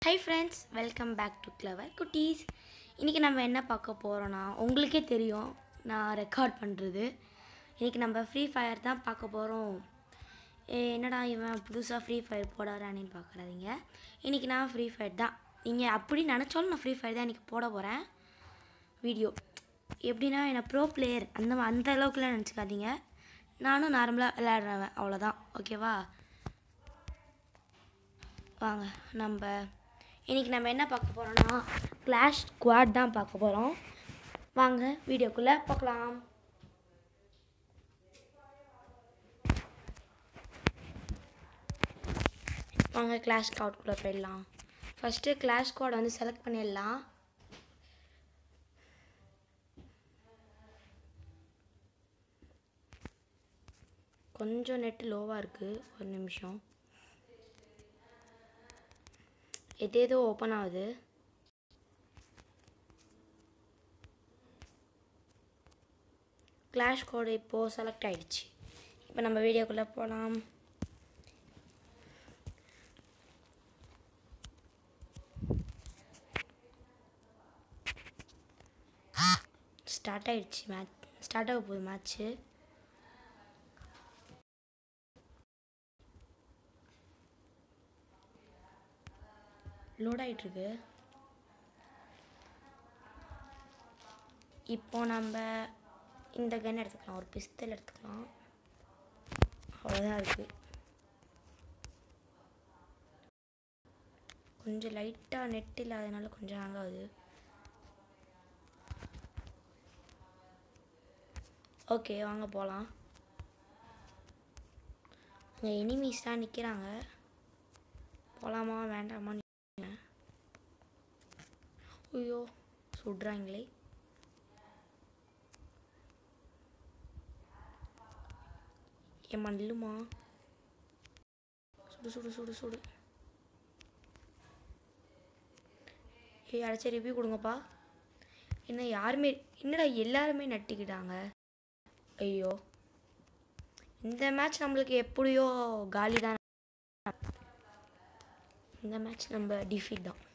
High friends welcome back to clever குட்டீஸ் இன்றைக்கி நம்ம என்ன பார்க்க போகிறோன்னா உங்களுக்கே தெரியும் நான் ரெக்கார்ட் பண்ணுறது இன்றைக்கி நம்ம ஃப்ரீ ஃபயர் தான் பார்க்க போகிறோம் என்னடா இவன் புதுசாக ஃப்ரீ ஃபயர் போடாரான்னு பார்க்குறாதீங்க இன்றைக்கி நான் ஃப்ரீ ஃபயர் தான் நீங்கள் அப்படி நினச்சாலும் நான் ஃப்ரீ ஃபயர் தான் இன்றைக்கி போட போகிறேன் வீடியோ எப்படின்னா என்னை ப்ரோ பிளேயர் அந்த மா- அந்த அளவுக்குலாம் நினச்சிக்காதீங்க நானும் நார்மலாக விளையாடுறவன் அவ்வளோதான் ஓகேவா வாங்க நம்ம இன்றைக்கி நம்ம என்ன பார்க்க போகிறோன்னா கிளாஷ் ஸ்குவாட் தான் பார்க்க போகிறோம் வாங்க வீடியோக்குள்ளே பார்க்கலாம் வாங்க கிளாஸ் ஸ்கவுட்குள்ளே போயிடலாம் ஃபஸ்ட்டு கிளாஸ் ஸ்குவாட் வந்து செலக்ட் பண்ணிடலாம் கொஞ்சம் நெட்டு லோவாக இருக்குது ஒரு நிமிஷம் எது ஏதோ ஓப்பன் ஆகுது கிளாஷ் கோடு இப்போது செலக்ட் ஆயிடுச்சு இப்போ நம்ம வீடியோக்குள்ளே போகலாம் ஸ்டார்ட் ஆயிடுச்சு மேட்ச் ஸ்டார்ட் ஆக போகுது மேட்ச்சு லோட் ஆகிட்டுருக்கு இப்போ நம்ம இந்த கன் எடுத்துக்கலாம் ஒரு பிஸ்தல் எடுத்துக்கலாம் அவ்வளோதான் இருக்குது கொஞ்சம் லைட்டாக நெட் இல்லாதனால கொஞ்சம் ஹேங் ஆகுது ஓகே வாங்க போகலாம் அங்கே எனிமீஸ்லாம் நிற்கிறாங்க போகலாமா வேண்டாமா ஐயோ சுடுறாங்களே ஏம்மா நில்லுமா சுடு சுடு சுடு சுடு ஏய் அடைச்ச ரிவ்யூ கொடுங்கப்பா என்ன யாருமே என்னடா எல்லாருமே நட்டிக்கிட்டாங்க ஐயோ இந்த மேட்ச் நம்மளுக்கு எப்படியோ காலி தான் இந்த மேட்ச் நம்ம டிஃபீட் தான்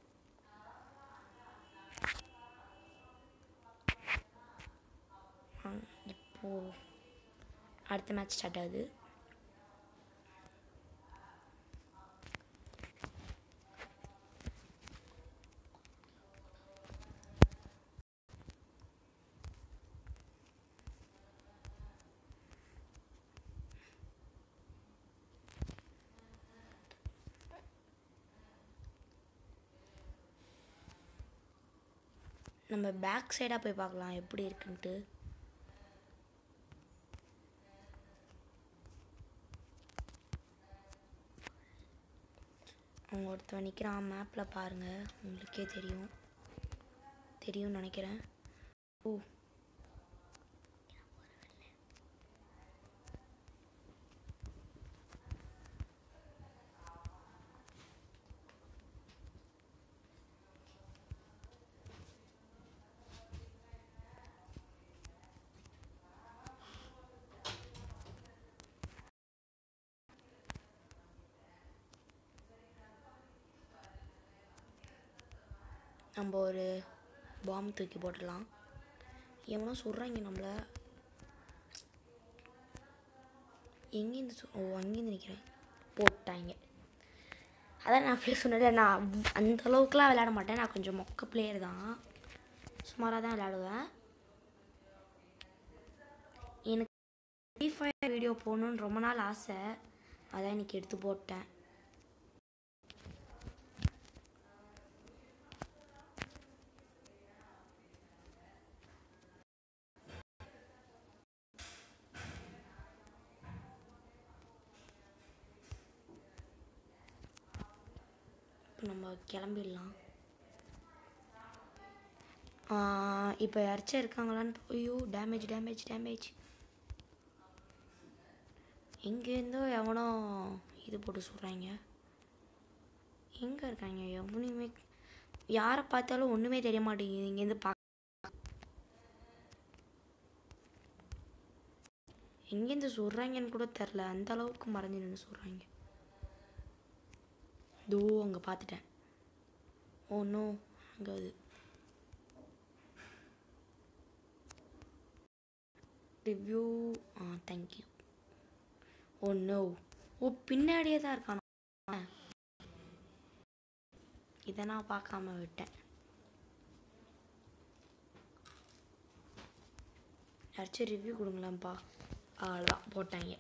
ஆ, இப்போ அடுத்த மேட்ச் ஸ்டார்ட் ஆகுது நம்ம பேக் சைடாக போய் பார்க்கலாம் எப்படி இருக்குன்ட்டு அவங்க ஒருத்தவன் நிற்கிறான் மேப்பில் பாருங்கள் உங்களுக்கே தெரியும் தெரியும்னு நினைக்கிறேன் ஓ நம்ம ஒரு பாம் தூக்கி போட்டுடலாம் எவனோ சொல்கிறாங்க நம்மளை எங்கேருந்து சொ- ஓ அங்கேருந்து நிற்கிறேன் போட்டாங்க அதான் நான் அப்படியே சொன்னேன் நான் அவ்- அந்த அளவுக்குலாம் விளையாட மாட்டேன் நான் கொஞ்சம் மொக்க பிளேயர் தான் சுமாராக தான் விளையாடுவேன் எனக்கு ஃப்ரீ ஃபயர் வீடியோ போடணுன்னு ரொம்ப நாள் ஆசை அதான் இன்னைக்கு எடுத்து போட்டேன் இப்போ நம்ம கிளம்பிடலாம் இப்போ யாராச்சும் இருக்காங்களான்னு ஐயோ டேமேஜ் டேமேஜ் டேமேஜ் எங்கேருந்தோ எவனோ இது போட்டு சொல்கிறாங்க எங்கே இருக்காங்க எவனையுமே யாரை பார்த்தாலும் ஒன்றுமே தெரிய மாட்டேங்குது இங்கேருந்து பார்க்க எங்கேருந்து சொல்கிறாங்கன்னு கூட தெரில அந்த அளவுக்கு மறைஞ்சு நின்று சொல்கிறாங்க தோ அங்கே பார்த்துட்டேன் ஓ நோ அங்கே அது ரிவ்யூ ஆ தேங்க்யூ ஓ நோ ஓ பின்னாடியே தான் இருக்கானா இதை நான் பார்க்காம விட்டேன் யாராச்சும் ரிவ்யூ கொடுங்களேன்ப்பா அவ்வளோதான் போட்டாங்க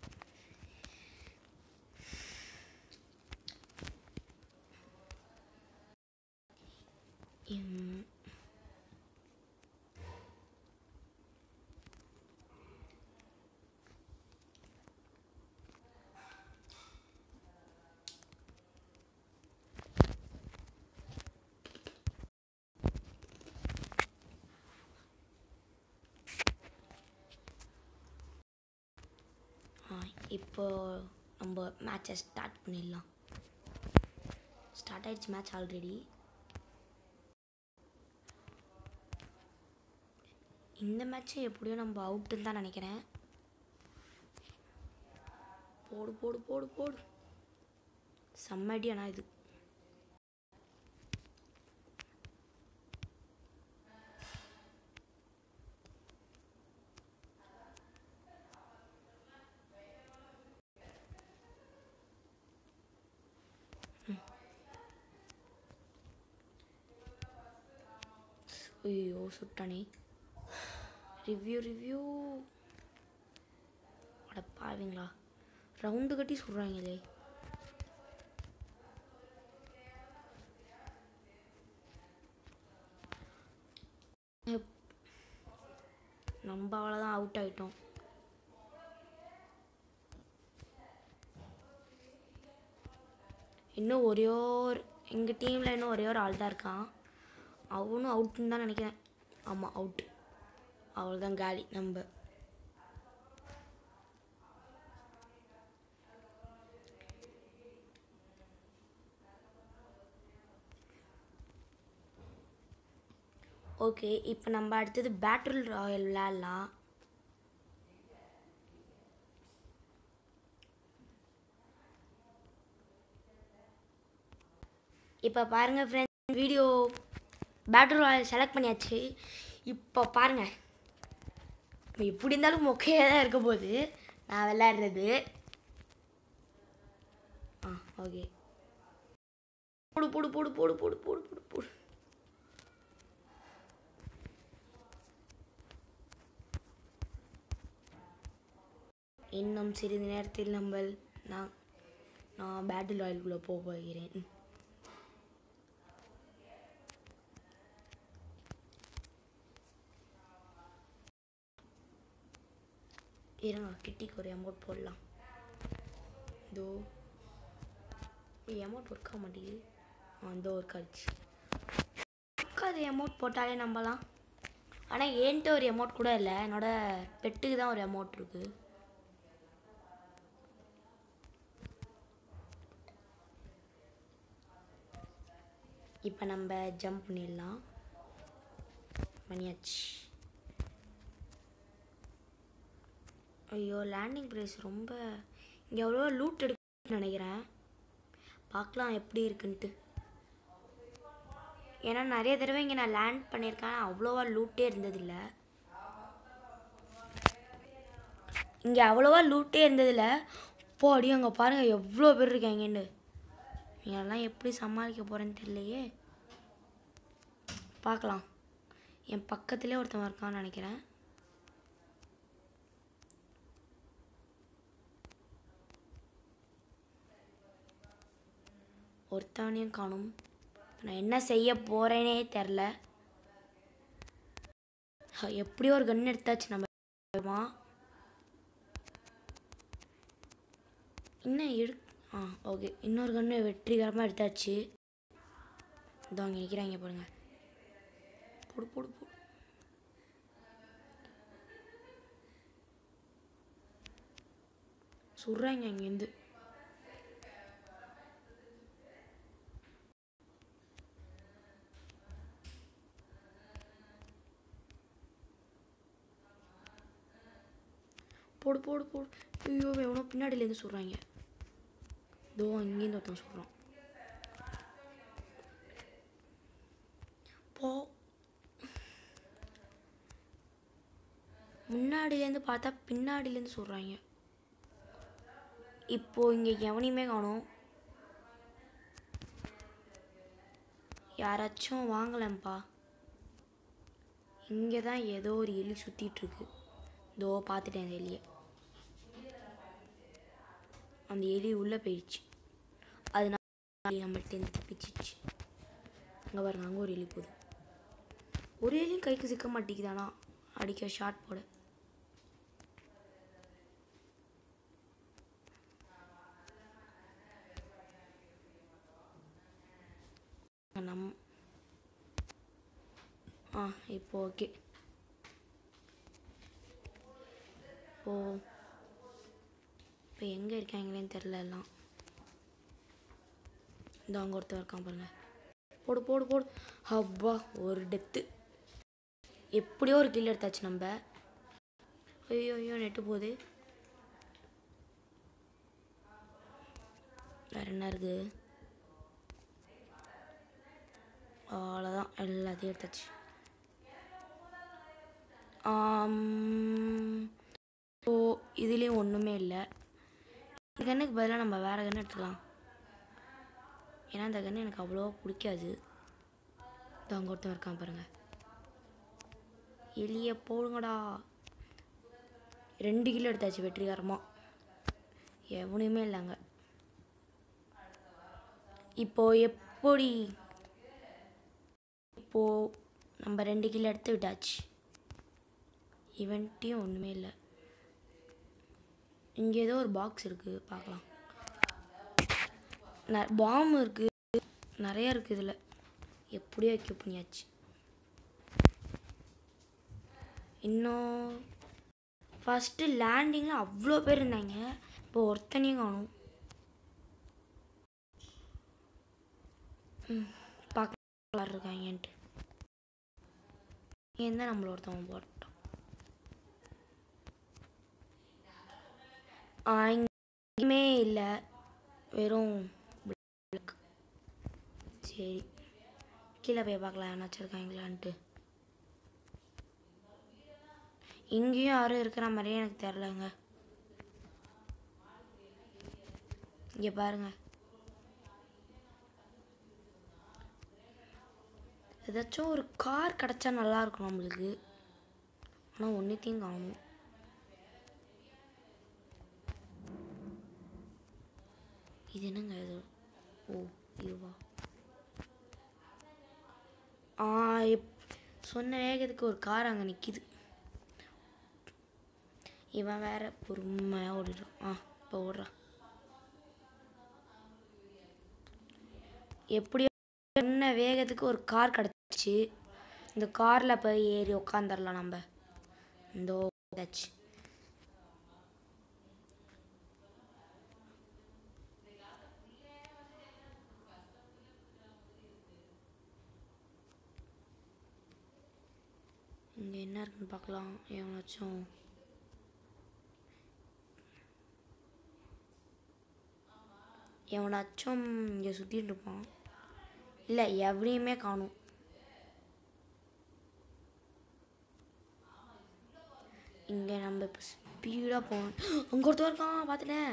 ம். ஆ இப்போ நம்ம மேட்சை ஸ்டார்ட் பண்ணிடலாம் ஸ்டார்ட் ஆயிடுச்சு மேட்ச் ஆல்ரெடி இந்த மேட்ச்சு எப்படியும் நம்ம அவுட்டுன்னு தான் நினைக்கிறேன் போடு போடு போடு போடு செம்ம அடி ஆனால் இது ஐயோ சுட்டானே ரிவ்யூ ரிவ்யூ அட பாவீங்களா ரவுண்டு கட்டி சுடுறாங்களே எப்- நம்ம அவ்வளோதான் அவுட் ஆயிட்டோம் இன்னும் ஒரே ஒரு எங்கள் டீமில் இன்னும் ஒரே ஒரு ஆள் தான் இருக்கான் அவனும் அவுட்டுன்னு தான் நினைக்கிறேன் ஆமாம் அவுட் அவ்வளோதான் காலி நம்ம ஓகே இப்போ நம்ம அடுத்தது பேட்டில் ராயல் விளையாடலாம் இப்போ பாருங்கள் friends video battle royale select பண்ணியாச்சு இப்போ பாருங்கள் இப்போ எப்படி இருந்தாலும் மொக்கையாக தான் இருக்க போகுது நான் விளையாடுறது ஆ ஓகே போடு போடு போடு போடு போடு போடு போடு போடு இன்னும் சிறிது நேரத்தில் நம்ம நான் நான் பேட்டில் ராயலுக்குள்ளே போக போகிறேன் இருங்க கிட்டிக்கு ஒரு அமௌண்ட் போடலாம் இதோ அமௌண்ட் ஒர்க் ஆக மாட்டேங்குது ஆ இந்த ஒர்க் ஆச்சு அது அமௌண்ட் போட்டாலே நம்பலாம் ஆனால் என்கிட்ட ஒரு அமௌண்ட் கூட இல்லை என்னோட பெட்டுக்கு தான் ஒரு அமௌண்ட் இருக்குது இப்போ நம்ம ஜம்ப் பண்ணிடலாம் பண்ணியாச்சு ஐயோ லேண்டிங் ப்ரைஸ் ரொம்ப இங்கே எவ்வளோ லூட் எடுக்குன்னு நினைக்கிறேன் பார்க்கலாம் எப்படி இருக்குன்ட்டு ஏன்னா நிறைய தடவை இங்கே நான் லேண்ட் பண்ணியிருக்கேன் அவ்வளோவா லூட்டே இருந்ததில்ல இங்கே அவ்வளோவா லூட்டே இருந்ததில்ல போடி அங்கே பாருங்கள் எவ்வளோ பேர் இருக்காங்கன்னு இதெல்லாம் எப்படி சமாளிக்க போகிறேன்னு தெரியலையே பார்க்கலாம் என் பக்கத்துலேயே ஒருத்தன் இருக்கான்னு நினைக்கிறேன் ஒருத்தவனையும் காணும் நான் என்ன செய்ய போகிறேனே தெரில எப்படியோ ஒரு கன் எடுத்தாச்சு நம்ம இன்னும் எடு ஆ ஓகே இன்னொரு கன்று வெற்றிகரமாக எடுத்தாச்சு இதோ அங்கே நிற்கிறாங்க பாருங்க போடு போடு போடு சுடுறாங்க அங்கேருந்து போடு போடு போடு ஐயோ எவனோ பின்னாடியிலேருந்து சொல்கிறாங்க இதோ அங்கேருந்து ஒருத்தன் சொல்கிறான் முன்னாடியிலேருந்து பார்த்தா பின்னாடியிலேருந்து சொல்கிறாங்க இப்போ இங்கே எவனையுமே காணோம் யாராச்சும் வாங்கலம்ப்பா இங்கே தான் ஏதோ ஒரு எலி சுத்திட்டு இருக்கு இதோ பார்த்துட்டேன் அந்த எலியை அந்த எலி உள்ளே போயிடுச்சு அது நம்மள்ட்ட தப்பிச்சிச்சு அங்கே பாருங்க அங்கே ஒரு எலி போகுது ஒரு எலியும் கைக்கு சிக்க மாட்டேங்குதானா அடிக்க ஷார்ட் போட நம் ஆ இப்போ ஓகே இப்போ இப்போ எங்கே இருக்காங்களேன்னு தெரில எல்லாம் இந்த அங்கே ஒருத்தன் இருக்கான் பாருங்க போடு போடு போடு அப்பா ஒரு டெத்து எப்படியோ ஒரு கில் எடுத்தாச்சு நம்ம ஐயோ ஐயோ நெட்டு போகுது வேற என்ன இருக்கு அவ்வளோதான் எல்லாத்தையும் எடுத்தாச்சு ஓ இதுலேயும் ஒன்றுமே இல்லை இந்த கண்ணுக்கு பதிலாக நம்ம வேற கன்று எடுத்துக்கலாம் ஏன்னா இந்த கன்று எனக்கு அவ்வளோ பிடிக்காது இது அங்கே ஒருத்தன் இருக்கான் பாருங்க எலிய போடுங்கடா ரெண்டு கிலோ எடுத்தாச்சு வெற்றிகரமாக எவனையுமே இல்லைங்க இப்போ எப்படி இப்போ நம்ம ரெண்டு கிலோ எடுத்து விட்டாச்சு இவன்ட்டையும் ஒன்றுமே இல்லை இங்கே ஏதோ ஒரு பாக்ஸ் இருக்குது பார்க்கலாம் ந பாம் இருக்குது நிறையா இருக்குது இதில் எப்படியோ வைக்க பண்ணியாச்சு இன்னும் ஃபஸ்ட்டு லேண்டிங்கில் அவ்வளோ பேர் இருந்தாங்க இப்போ ஒருத்தனையும் காணும் ம் பார்க்க இருக்காங்கன்ட்டு ஏன் தான் நம்மள ஒருத்தவங்க போட்டோம் ஆ, எங்கேயுமே இல்லை வெறும் black. சரி கீழே போய் பார்க்கலாம் யாராச்சும் இருக்காங்களான்ட்டு இங்கேயும் யாரும் இருக்கிற மாதிரியே எனக்கு தெரிலங்க இங்கே பாருங்க ஏதாச்சும் ஒரு கார் கிடச்சா நல்லா இருக்கும் நம்மளுக்கு ஆனால் ஒன்றுத்தையும் காணும் இது என்னங்க இது ஓ இதுவா ஆ எப் சொன்ன வேகத்துக்கு ஒரு கார் அங்கே நிற்கிது இவன் வேற பொறுமையாக ஓடிடும் ஆ இப்போ ஓடுறான் எப்படியோ சொன்ன வேகத்துக்கு ஒரு கார் கிடச்சிச்சு இந்த காரில் போய் ஏறி உக்காந்துடலாம் நம்ம இந்த ஓடாச்சு இங்கே என்ன இருக்குன்னு பார்க்கலாம் எவனாச்சும் எவனாச்சும் இங்கே சுற்றிட்டு இருப்பான் இல்லை எவனையுமே காணும் இங்கே நம்ம இப்போ ஸ்பீடாக போகணும் அங்கே ஒருத்தர் இருக்கான் பார்த்துட்டேன்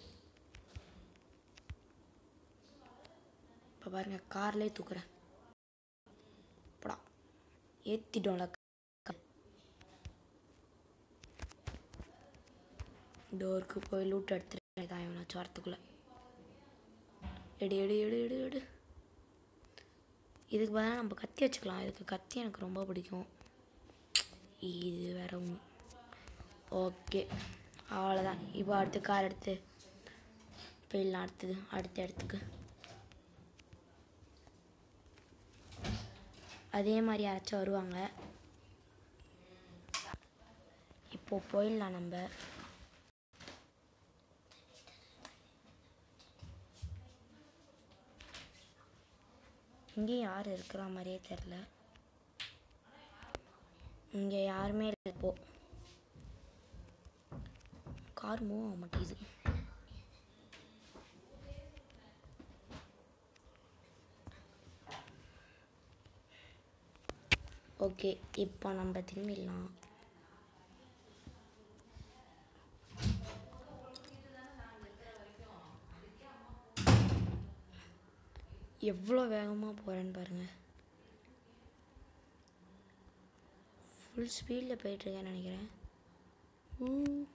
இப்போ பாருங்க கார்லேயே தூக்குறேன் போடா ஏற்றிட்டோம்ல டோருக்கு போய் லூட் எடுத்துட்டு தான் இவனாச்சும் வரத்துக்குள்ளே எடு எடு எடு எடு எடு இதுக்கு பதிலாக நம்ம கத்தி வச்சுக்கலாம் இதுக்கு கத்தி எனக்கு ரொம்ப பிடிக்கும் இது வேற ஒன்று ஓகே அவ்வளோதான் இப்போ அடுத்து கார் எடுத்து போயிடலாம் அடுத்தது அடுத்த இடத்துக்கு அதே மாதிரி யாராச்சும் வருவாங்க இப்போ போயிடலாம் நம்ம இங்கேயும் யார் இருக்கிற மாதிரியே தெரில இங்கே யாருமே இல்லை இப்போ கார் மூவ் ஆக மாட்டேங்குது ஓகே இப்போ நம்ம திரும்பிடலாம் எவ்வளோ வேகமாக போகிறேன்னு பாருங்கள் ஃபுல் ஸ்பீடில் போயிட்டுருக்கேன்னு நினைக்கிறேன் ஊ.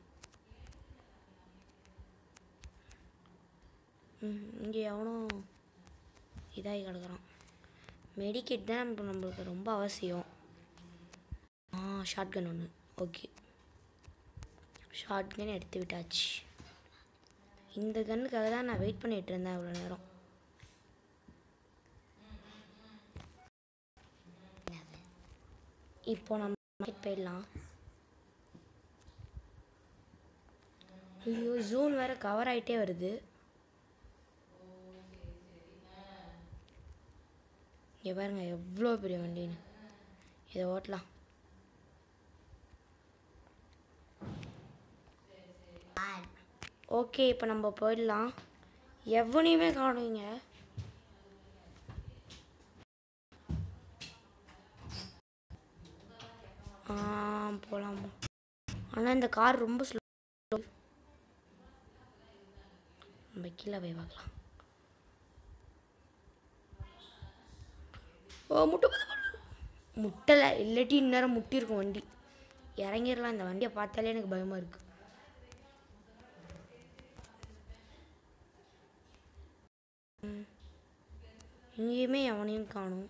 ம் இங்கே எவனும் இதாகி கிடக்குறான் மெடிக்கெட் தான் இப்போ நம்மளுக்கு ரொம்ப அவசியம் ஆ ஷார்ட் கன் ஒன்று ஓகே ஷார்ட் கன் எடுத்து விட்டாச்சு இந்த கன்னுக்காக தான் நான் வெயிட் பண்ணிட்டு இருந்தேன் இவ்வளோ நேரம் இப்போ நம்ம market போயிடலாம் ஐயோ ஜூன் வேற கவர் ஆயிட்டே வருது இங்கே பாருங்க எவ்வளோ பெரிய வண்டின்னு இதை ஓட்டலாம் ஓகே இப்போ நம்ம போயிடலாம் எவனையுமே காணுங்க ஆ போகலாம் ஆனால் இந்த கார் ரொம்ப ஸ்லோ நம்ம கீழே போய் பார்க்கலாம் ஓ முட்டை பாத்து பாரு. முட்டலை இல்லாட்டி இந்நேரம் முட்டியிருக்கும் வண்டி இறங்கிடலாம் இந்த வண்டியை பார்த்தாலே எனக்கு பயமாக இருக்கு ம். எங்கேயுமே எவனையும் காணும்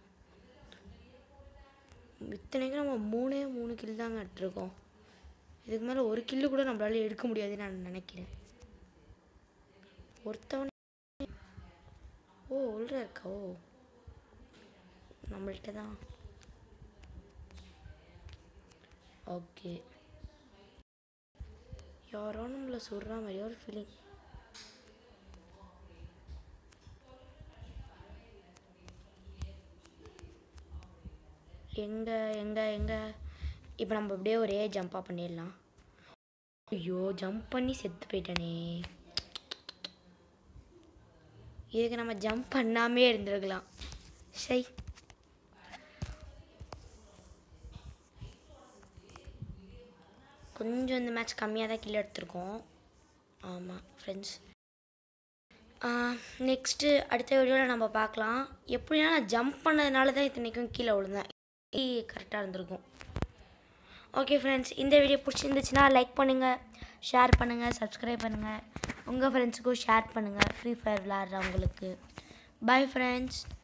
இத்தனைக்கும் நம்ம மூணே மூணு கில் தாங்க எடுத்துருக்கோம் இதுக்கு மேலே ஒரு கில்லு கூட நம்மளால எடுக்க முடியாதுன்னு நான் நினைக்கிறேன் ஒருத்தவன் ஓ உள்ள இருக்கா ஓ நம்மள்ட்ட தான் ஓகே யாரோ நம்மளை சொல்கிற மாதிரியே ஒரு ஃபீலிங் எங்க எங்க எங்க இப்போ நம்ம அப்படியே ஒரே ஜம்பாக பண்ணிடலாம் ஐயோ ஜம்ப் பண்ணி செத்து போயிட்டனே இதுக்கு நம்ம ஜம்ப் பண்ணாமே இருந்திருக்கலாம் சை கொஞ்சம் இந்த மேட்ச் கம்மியாக தான் கீழே எடுத்திருக்கோம் ஆமாம் ஃப்ரெண்ட்ஸ் நெக்ஸ்ட்டு அடுத்த வீடியோவில் நம்ம பார்க்கலாம் எப்படின்னா நான் ஜம்ப் பண்ணதுனால தான் இத்தனைக்கும் கீழே விழுந்தேன் கரெக்டாக இருந்திருக்கும் ஓகே ஃப்ரெண்ட்ஸ் இந்த வீடியோ பிடிச்சிருந்துச்சுன்னா லைக் பண்ணுங்கள் ஷேர் பண்ணுங்கள் சப்ஸ்கிரைப் பண்ணுங்கள் உங்கள் ஃப்ரெண்ட்ஸுக்கும் ஷேர் பண்ணுங்கள் ஃப்ரீ ஃபயர் விளாட்றவங்களுக்கு பை ஃப்ரெண்ட்ஸ்